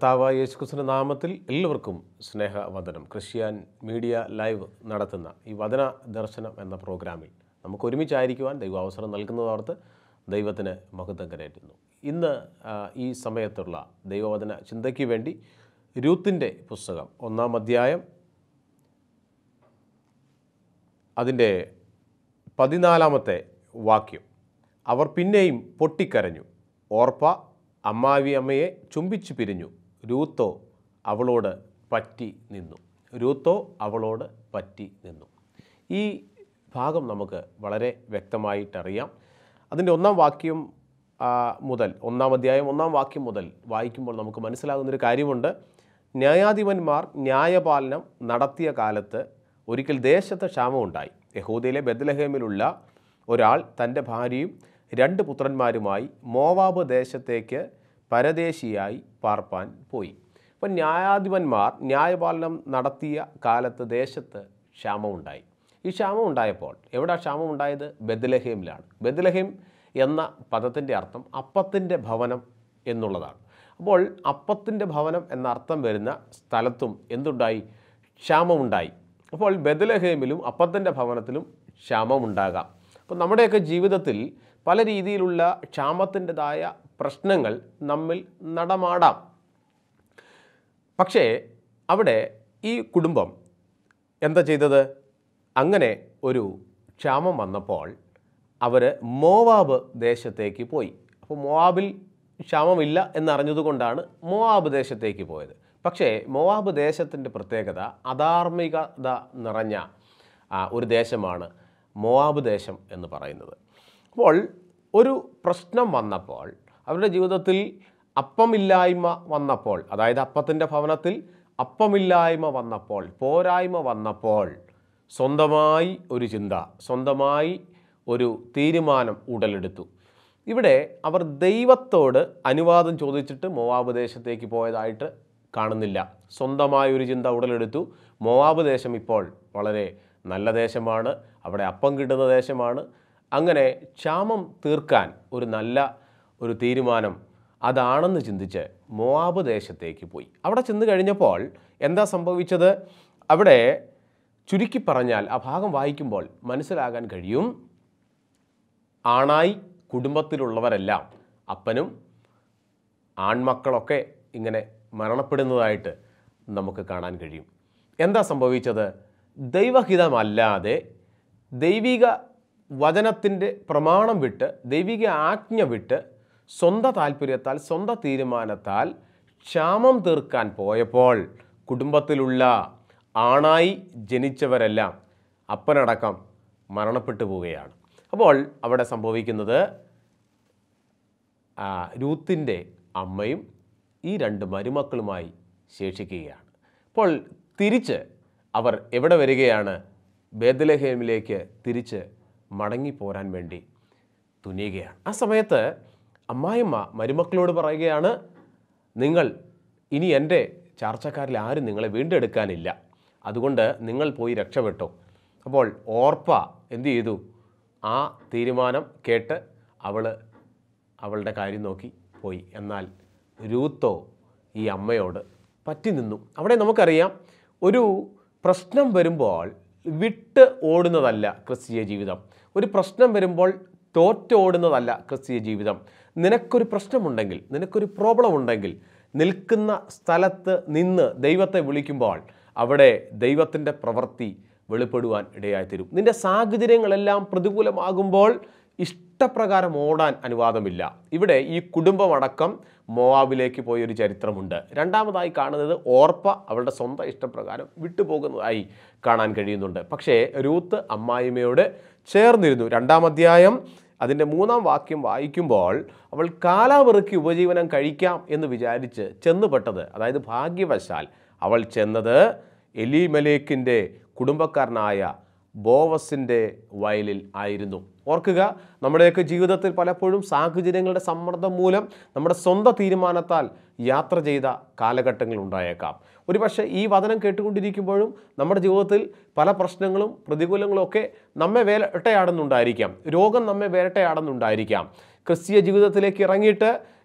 കർത്താവായ യേശുക്രിസ്തുവിൻ്റെ നാമത്തിൽ എല്ലാവർക്കും സ്നേഹവന്ദനം ക്രിസ്ത്യൻ മീഡിയ ലൈവ് നടത്തുന്ന ഈ വചന ദർശനം എന്ന പ്രോഗ്രാമിൽ നമുക്ക് ഒരുമിച്ചായിരിക്കുവാൻ ദൈവം അവസരം നൽകുന്നതോർത്ത് ദൈവത്തിന് മഹത്വം കരയറ്റുന്നു ഇന്ന് ആ, ഈ സമയത്തുള്ള ദൈവവചന ചിന്തയ്ക്ക് വേണ്ടി രൂത്തിൻ്റെ പുസ്തകം ഒന്നാം അധ്യായം അതിൻ്റെ പതിനാലാമത്തെ വാക്യം അവർ പിന്നെയും പൊട്ടിക്കരഞ്ഞു ഓർപ്പ അമ്മാവി അമ്മയെ ചുംബിച്ചു പിരിഞ്ഞു രൂത്തോ അവളോട് പറ്റി നിന്നു രൂത്തോ അവളോട് പറ്റി നിന്നു ഈ ഭാഗം നമുക്ക് വളരെ വ്യക്തമായിട്ടറിയാം അതിൻ്റെ ഒന്നാം വാക്യം ആ, മുതൽ ഒന്നാം അധ്യായം ഒന്നാം വാക്യം മുതൽ വായിക്കുമ്പോൾ നമുക്ക് മനസ്സിലാകുന്നൊരു കാര്യമുണ്ട് ന്യായാധിപന്മാർ ന്യായപാലനം നടത്തിയ കാലത്ത് ഒരിക്കൽ ദേശത്ത് ക്ഷാമമുണ്ടായി യഹൂദയിലെ ബദ്ലഹേമിലുള്ള ഒരാൾ തൻ്റെ ഭാര്യയും രണ്ട് പുത്രന്മാരുമായി മോവാബ് ദേശത്തേക്ക് പരദേശിയായി പാർപ്പാൻ പോയി അപ്പം ന്യായാധിപന്മാർ ന്യായപാലനം നടത്തിയ കാലത്ത് ദേശത്ത് ക്ഷാമമുണ്ടായി ഈ ക്ഷാമം ഉണ്ടായപ്പോൾ എവിടെ ക്ഷാമം ഉണ്ടായത് ബദ്ലഹേമിലാണ് ബദ്ലഹേം എന്ന പദത്തിൻ്റെ അർത്ഥം അപ്പത്തിൻ്റെ ഭവനം എന്നുള്ളതാണ് അപ്പോൾ അപ്പത്തിൻ്റെ ഭവനം എന്ന അർത്ഥം വരുന്ന സ്ഥലത്തും എന്തുണ്ടായി ക്ഷാമമുണ്ടായി അപ്പോൾ ബദലഹേമിലും അപ്പത്തിൻ്റെ ഭവനത്തിലും ക്ഷാമമുണ്ടാകാം അപ്പോൾ നമ്മുടെയൊക്കെ ജീവിതത്തിൽ പല രീതിയിലുള്ള ക്ഷാമത്തിൻ്റെതായ പ്രശ്നങ്ങൾ നമ്മിൽ നടമാടാം പക്ഷേ അവിടെ ഈ കുടുംബം എന്താ ചെയ്തത് അങ്ങനെ ഒരു ക്ഷാമം വന്നപ്പോൾ അവർ മോവാബ് ദേശത്തേക്ക് പോയി അപ്പോൾ മോവാബിൽ ക്ഷാമമില്ല എന്നറിഞ്ഞതുകൊണ്ടാണ് മോവാബ് ദേശത്തേക്ക് പോയത് പക്ഷേ മോവാബ് ദേശത്തിൻ്റെ പ്രത്യേകത അധാർമികത നിറഞ്ഞ ആ, ഒരു ദേശമാണ് മോവാബ് ദേശം എന്ന് പറയുന്നത് അപ്പോൾ ഒരു പ്രശ്നം വന്നപ്പോൾ അവരുടെ ജീവിതത്തിൽ അപ്പമില്ലായ്മ വന്നപ്പോൾ അതായത് അപ്പത്തിൻ്റെ ഭവനത്തിൽ അപ്പമില്ലായ്മ വന്നപ്പോൾ പോരായ്മ വന്നപ്പോൾ സ്വന്തമായി ഒരു ചിന്ത സ്വന്തമായി ഒരു തീരുമാനം ഉടലെടുത്തു ഇവിടെ അവർ ദൈവത്തോട് അനുവാദം ചോദിച്ചിട്ട് മോവാബ് ദേശത്തേക്ക് പോയതായിട്ട് കാണുന്നില്ല സ്വന്തമായ ഒരു ചിന്ത ഉടലെടുത്തു മോവാബ് ദേശം ഇപ്പോൾ വളരെ നല്ല ദേശമാണ് അവിടെ അപ്പം കിട്ടുന്ന ദേശമാണ് അങ്ങനെ ക്ഷാമം തീർക്കാൻ ഒരു നല്ല ഒരു തീരുമാനം അതാണെന്ന് ചിന്തിച്ച് മോവാബ് ദേശത്തേക്ക് പോയി അവിടെ ചെന്ന് കഴിഞ്ഞപ്പോൾ എന്താ സംഭവിച്ചത് അവിടെ ചുരുക്കി പറഞ്ഞാൽ ആ ഭാഗം വായിക്കുമ്പോൾ മനസ്സിലാകാൻ കഴിയും ആണായി കുടുംബത്തിലുള്ളവരെല്ലാം അപ്പനും ആൺമക്കളൊക്കെ ഇങ്ങനെ മരണപ്പെടുന്നതായിട്ട് നമുക്ക് കാണാൻ കഴിയും എന്താ സംഭവിച്ചത് ദൈവഹിതമല്ലാതെ ദൈവിക വചനത്തിൻ്റെ പ്രമാണം വിട്ട് ദൈവിക ആജ്ഞ വിട്ട് സ്വന്തം താല്പര്യത്താൽ സ്വന്തം തീരുമാനത്താൽ ക്ഷാമം തീർക്കാൻ പോയപ്പോൾ കുടുംബത്തിലുള്ള ആണായി ജനിച്ചവരെല്ലാം അപ്പനടക്കം മരണപ്പെട്ടു പോവുകയാണ് അപ്പോൾ അവിടെ സംഭവിക്കുന്നത് ആ, രൂത്തിൻ്റെ അമ്മയും ഈ രണ്ട് മരുമക്കളുമായി ശേഷിക്കുകയാണ് അപ്പോൾ തിരിച്ച് അവർ എവിടെ വരികയാണ് ബേദലഹേമിലേക്ക് തിരിച്ച് മടങ്ങിപ്പോരാൻ വേണ്ടി തുനിയുകയാണ് ആ സമയത്ത് അമ്മായിമ്മ മരുമക്കളോട് പറയുകയാണ് നിങ്ങൾ ഇനി എൻ്റെ ചാർച്ചക്കാരിൽ ആരും നിങ്ങളെ വീണ്ടെടുക്കാനില്ല അതുകൊണ്ട് നിങ്ങൾ പോയി രക്ഷപ്പെട്ടോ അപ്പോൾ ഓർപ്പ എന്തു ചെയ്തു ആ തീരുമാനം കേട്ട് അവൾ അവളുടെ കാര്യം നോക്കി പോയി എന്നാൽ രൂത്തോ ഈ അമ്മയോട് പറ്റി നിന്നു അവിടെ നമുക്കറിയാം ഒരു പ്രശ്നം വരുമ്പോൾ വിട്ട് ഓടുന്നതല്ല ക്രിസ്തീയ ജീവിതം ഒരു പ്രശ്നം വരുമ്പോൾ തോറ്റോടുന്നതല്ല ക്രിസ്തീയ ജീവിതം നിനക്കൊരു പ്രശ്നമുണ്ടെങ്കിൽ നിനക്കൊരു പ്രോബ്ലം ഉണ്ടെങ്കിൽ നിൽക്കുന്ന സ്ഥലത്ത് നിന്ന് ദൈവത്തെ വിളിക്കുമ്പോൾ അവിടെ ദൈവത്തിൻ്റെ പ്രവൃത്തി വെളിപ്പെടുവാൻ ഇടയായിത്തീരും നിന്റെ സാഹചര്യങ്ങളെല്ലാം പ്രതികൂലമാകുമ്പോൾ ഇഷ്ടപ്രകാരം ഓടാൻ അനുവാദമില്ല ഇവിടെ ഈ കുടുംബമടക്കം മോവാബിലേക്ക് പോയൊരു ചരിത്രമുണ്ട് രണ്ടാമതായി കാണുന്നത് ഓർപ്പ അവളുടെ സ്വന്തം ഇഷ്ടപ്രകാരം വിട്ടുപോകുന്നതായി കാണാൻ കഴിയുന്നുണ്ട് പക്ഷേ രൂത്ത് അമ്മായിമ്മയോട് ചേർന്നിരുന്നു രണ്ടാം അധ്യായം അതിൻ്റെ മൂന്നാം വാക്യം വായിക്കുമ്പോൾ അവൾ കാലാവെറുക്കി ഉപജീവനം കഴിക്കാം എന്ന് വിചാരിച്ച് ചെന്നുപെട്ടത് അതായത് ഭാഗ്യവശാൽ അവൾ ചെന്നത് എലിമലേക്കിൻ്റെ കുടുംബക്കാരനായ ബോവസിൻ്റെ വയലിൽ ആയിരുന്നു ഓർക്കുക നമ്മുടെയൊക്കെ ജീവിതത്തിൽ പലപ്പോഴും സാഹചര്യങ്ങളുടെ സമ്മർദ്ദം മൂലം നമ്മുടെ സ്വന്തം തീരുമാനത്താൽ യാത്ര ചെയ്ത കാലഘട്ടങ്ങൾ ഉണ്ടായേക്കാം ഒരുപക്ഷെ ഈ വചനം കേട്ടുകൊണ്ടിരിക്കുമ്പോഴും നമ്മുടെ ജീവിതത്തിൽ പല പ്രശ്നങ്ങളും പ്രതികൂലങ്ങളും ഒക്കെ നമ്മെ വേട്ടയാടുന്നുണ്ടായിരിക്കാം രോഗം നമ്മെ വേട്ടയാടുന്നുണ്ടായിരിക്കാം ക്രിസ്തീയ ജീവിതത്തിലേക്ക് ഇറങ്ങിയിട്ട്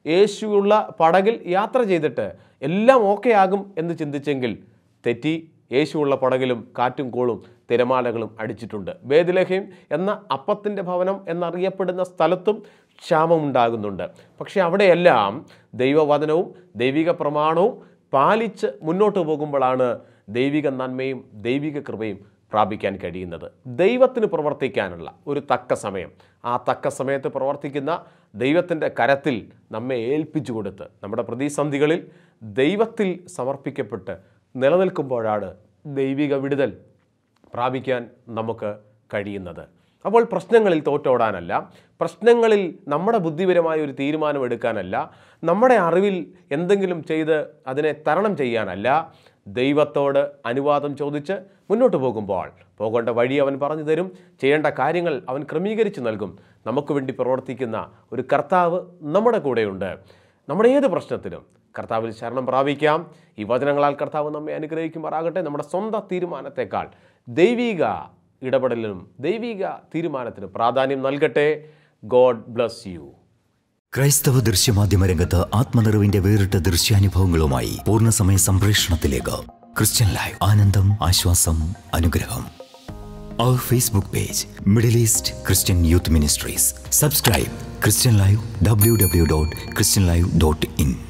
യേശുവുള്ള പടകിൽ യാത്ര ചെയ്തിട്ട് എല്ലാം ഓക്കെ ആകും എന്ന് ചിന്തിച്ചെങ്കിൽ തെറ്റി യേശുവുള്ള പടകിലും കാറ്റും കോളും തിരമാലകളും അടിച്ചിട്ടുണ്ട് ബേദിലഹീം എന്ന അപ്പത്തിൻ്റെ ഭവനം എന്നറിയപ്പെടുന്ന സ്ഥലത്തും ക്ഷാമമുണ്ടാകുന്നുണ്ട് പക്ഷേ അവിടെയെല്ലാം ദൈവവചനവും ദൈവിക പ്രമാണവും പാലിച്ച് മുന്നോട്ട് പോകുമ്പോഴാണ് ദൈവിക നന്മയും ദൈവിക കൃപയും പ്രാപിക്കാൻ കഴിയുന്നത് ദൈവത്തിന് പ്രവർത്തിക്കാനുള്ള ഒരു തക്ക സമയം ആ തക്ക സമയത്ത് പ്രവർത്തിക്കുന്ന ദൈവത്തിൻ്റെ കരത്തിൽ നമ്മെ ഏൽപ്പിച്ചു കൊടുത്ത് നമ്മുടെ പ്രതിസന്ധികളിൽ ദൈവത്തിൽ സമർപ്പിക്കപ്പെട്ട് നിലനിൽക്കുമ്പോഴാണ് ദൈവിക വിടുതൽ പ്രാപിക്കാൻ നമുക്ക് കഴിയുന്നത് അപ്പോൾ പ്രശ്നങ്ങളിൽ തോറ്റോടാനല്ല പ്രശ്നങ്ങളിൽ നമ്മുടെ ബുദ്ധിപരമായ ഒരു തീരുമാനം എടുക്കാനല്ല നമ്മുടെ അറിവിൽ എന്തെങ്കിലും ചെയ്ത് അതിനെ തരണം ചെയ്യാനല്ല ദൈവത്തോട് അനുവാദം ചോദിച്ച് മുന്നോട്ട് പോകുമ്പോൾ പോകേണ്ട വഴി അവൻ പറഞ്ഞു തരും ചെയ്യേണ്ട കാര്യങ്ങൾ അവൻ ക്രമീകരിച്ച് നൽകും നമുക്ക് വേണ്ടി പ്രവർത്തിക്കുന്ന ഒരു കർത്താവ് നമ്മുടെ കൂടെയുണ്ട് നമ്മുടെ ഏത് പ്രശ്നത്തിനും കർത്താവിൽ ശരണം പ്രാപിക്കാം ഈ വചനങ്ങളാൽ കർത്താവ് നമ്മെ അനുഗ്രഹിക്കുമാറാകട്ടെ നമ്മുടെ സ്വന്തം തീരുമാനത്തെക്കാൾ ദൈവിക ഇടപെടലിനും ദൈവിക തീരുമാനത്തിനും പ്രാധാന്യം നൽകട്ടെ ഗോഡ് ബ്ലസ് യു ക്രൈസ്തവ ദൃശ്യമാധ്യമ രംഗത്ത് ആത്മനിറവിന്റെ വേറിട്ട ദൃശ്യാനുഭവങ്ങളുമായി പൂർണ്ണസമയ സംപ്രേഷണത്തിലേക്ക് ക്രിസ്ത്യൻ ലൈവ് ആനന്ദം ആശ്വാസം അനുഗ്രഹം അവർ Facebook page Middle East Christian youth ministries subscribe Christian live W W dot Christian live dot in